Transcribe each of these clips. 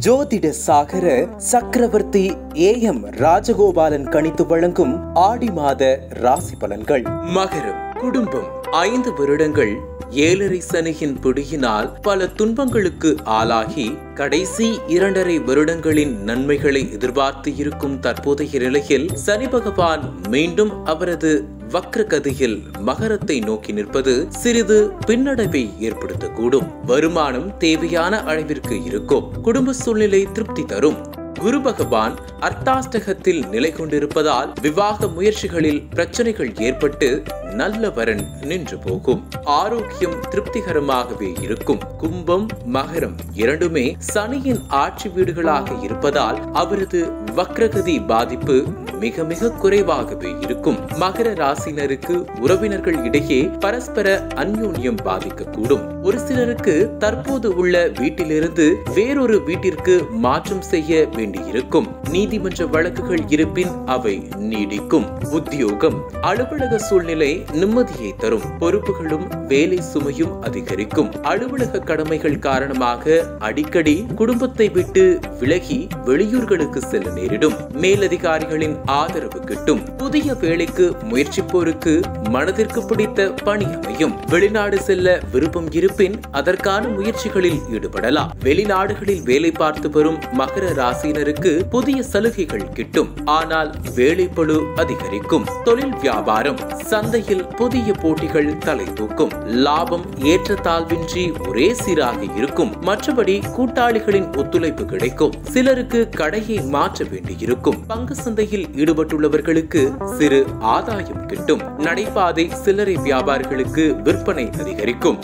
ஜோதிட சாகர சக்கரவர்த்தி A M Rajagopalan கணித்து வழங்கும் ஆடி மாத ராசி பலன்கள் மகரம் குடும்பம் ஐந்து வருடங்கள் ஏழரை சனியின் பிடியினால் பல துன்பங்களுக்கு ஆளாகி கடைசி இரண்டரை வருடங்களின் நன்மைகளை எதிர்பார்த்து இருக்கும் தற்போதைய நிலையில் சனி பகவான் மீண்டும் அவரது வக்ரகதியில் மகரத்தை நோக்கி நிற்பது சிறிது பின்னடைவை ஏற்படுத்தக்கூடும் வருமானம் தேவையான அளவிற்கு இருக்கும் குடும்ப சூழ்நிலை திருப்தி தரும் குரு பகவான் அர்த்தாஷ்டகத்தில் நிலை கொண்டிருப்பதால் விவாக முயற்சிகளில் பிரச்சனைகள் ஏற்பட்டு நல்ல வரன் நின்று போகும் ஆரோக்கியம் திருப்திகரமாகவே இருக்கும் கும்பம் மகரம் இரண்டுமே சனியின் ஆட்சி வீடுகளாக இருப்பதால் அவரது வக்ரகதி பாதிப்பு மிக மிக குறைவாகவே இருக்கும் மகர ராசினருக்கு உறவினர்கள் இடையே பரஸ்பர அந்யோன்யம் பாதிக்கக்கூடும் ஒரு சிலருக்கு தற்போது உள்ள வீட்டிலிருந்து வேறொரு வீட்டிற்கு மாற்றம் செய்ய வேண்டியிருக்கும் நீதிமன்ற வழக்குகள் இருப்பின் அவை நீடிக்கும் உத்தியோகம் அலுவலக சூழ்நிலை நிம்மதியை தரும் பொறுப்புகளும் வேலை சுமையும் அதிகரிக்கும் அலுவலக கடமைகள் காரணமாக அடிக்கடி குடும்பத்தை விட்டு விலகி வெளியூர்களுக்கு செல்ல நேரிடும் மேலதிகாரிகளின் ஆதரவு கிட்டும் புதிய வேலைக்கு முயற்சிப்போருக்கு மனதிற்கு பிடித்த பணி அமையும் வெளிநாடு செல்ல விருப்பம் இருப்பின் அதற்கான முயற்சிகளில் ஈடுபடலாம் வெளிநாடுகளில் வேலை பார்த்து வரும் மகர ராசியினருக்கு புதிய சலுகைகள் கிட்டும் ஆனால் வேலைப்பளு அதிகரிக்கும் தொழில் வியாபாரம் சந்தையில் புதிய போட்டிகள் தலை தூக்கும் லாபம் ஏற்றத்தாழ்வின்றி ஒரே சீராக இருக்கும் மற்றபடி கூட்டாளிகளின் ஒத்துழைப்பு கிடைக்கும் சிலருக்கு கடையை மாற்ற வேண்டியிருக்கும் பங்கு சந்தையில் ஈடுபட்டுள்ளவர்களுக்கு சிறு ஆதாயம் கிட்டும் நடைபாதை சில்லறை வியாபாரிகளுக்கு விற்பனை அதிகரிக்கும்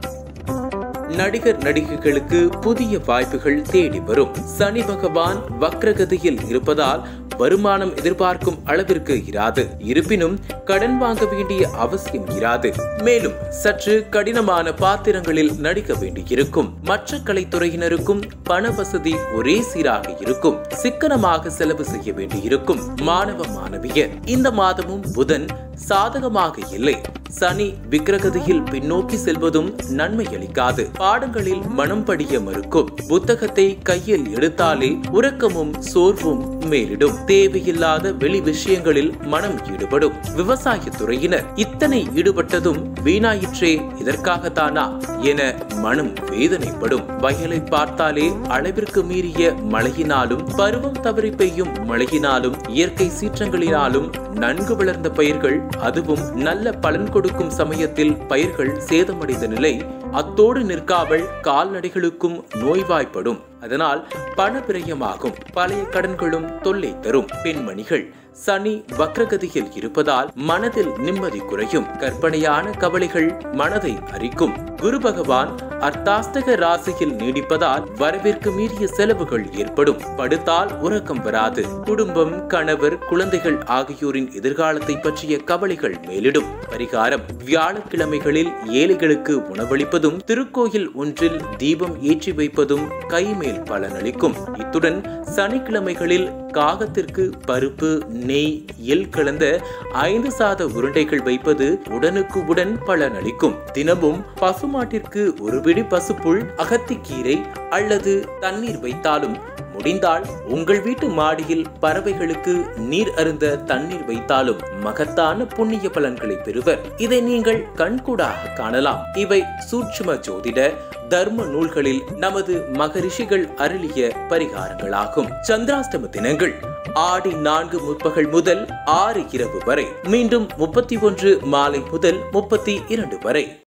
நடிகர் நடிகைகளுக்கு புதிய வாய்ப்புகள் தேடி வரும் சனி பகவான் வக்ரகதியில் இருப்பதால் வருமானம் எதிர்பார்க்கும் அளவிற்கு இராது இருப்பினும் கடன் வாங்க வேண்டிய அவசியம் இராது மேலும் சற்று கடினமான பாத்திரங்களில் நடிக்க வேண்டியிருக்கும் மற்ற கலைத்துறையினருக்கும் பண வசதி ஒரே சீராக இருக்கும் சிக்கனமாக செலவு செய்ய வேண்டியிருக்கும் மாணவ மாணவியர் இந்த மாதமும் புதன் சாதகமாக இல்லை சனி விக்கிரகதியில் பின்னோக்கி செல்வதும் நன்மை அளிக்காது பாடங்களில் மனம் படிய மறுக்கும் புத்தகத்தை கையில் எடுத்தாலே உறக்கமும் சோர்வும் மேலிடும் தேவையில்லாத வெளி விஷயங்களில் மனம் ஈடுபடும் விவசாய துறையினர் இத்தனை ஈடுபட்டதும் வீணாயிற்றே இதற்காகத்தானா என மனம் வேதனைப்படும் வயலை பார்த்தாலே அளவிற்கு மீறிய மழையினாலும் பருவம் தவறி பெய்யும் மழையினாலும் இயற்கை சீற்றங்களினாலும் நன்கு வளர்ந்த பயிர்கள் அதுவும் நல்ல பலன் கொடுக்கும் சமயத்தில் பயிர்கள் சேதமடைந்த நிலை அத்தோடு நிற்காமல் கால்நடைகளுக்கும் நோய்வாய்ப்படும் அதனால் பண பிரியமாகும் பழைய கடன்களும் தொல்லை தரும் பெண்மணிகள் சனி வக்ரகதியில் இருப்பதால் மனதில் நிம்மதி குறையும் கற்பனையான கவலைகள் மனதை அரிக்கும் குரு பகவான் அர்த்தாஸ்தக ராசியில் நீடிப்பதால் வரவிற்கு மீறிய செலவுகள் ஏற்படும் படுத்தால் உறக்கம் வராது குடும்பம் கணவர் குழந்தைகள் ஆகியோரின் எதிர்காலத்தை பற்றிய கவலைகள் மேலிடும் பரிகாரம் வியாழக்கிழமைகளில் ஏழைகளுக்கு உணவளிப்பதும் திருக்கோயில் ஒன்றில் தீபம் ஏற்றி வைப்பதும் கைமேல் பலனளிக்கும் இத்துடன் சனிக்கிழமைகளில் காகத்திற்கு பருப்பு நெய் எல் கலந்த ஐந்து சாத உருண்டைகள் வைப்பது உடனுக்கு உடன் பலனளிக்கும் தினமும் பசுமாட்டிற்கு ஒரு பிடி பசுப்புல் அகத்திக்கீரை அல்லது தண்ணீர் வைத்தாலும் முடிந்தால் உங்கள் வீட்டு மாடியில் பறவைகளுக்கு நீர் அருந்த தண்ணீர் வைத்தாலும் மகத்தான புண்ணிய பலன்களை பெறுவர் இதை நீங்கள் கண்கூடாக காணலாம் இவை சூட்சும ஜோதிட தர்ம நூல்களில் நமது மகரிஷிகள் அருளிய பரிகாரங்களாகும் சந்திராஷ்டம தினங்கள் ஆடி நான்கு முற்பகல் முதல் ஆறு இரவு வரை மீண்டும் முப்பத்தி ஒன்று மாலை முதல் முப்பத்தி இரண்டு வரை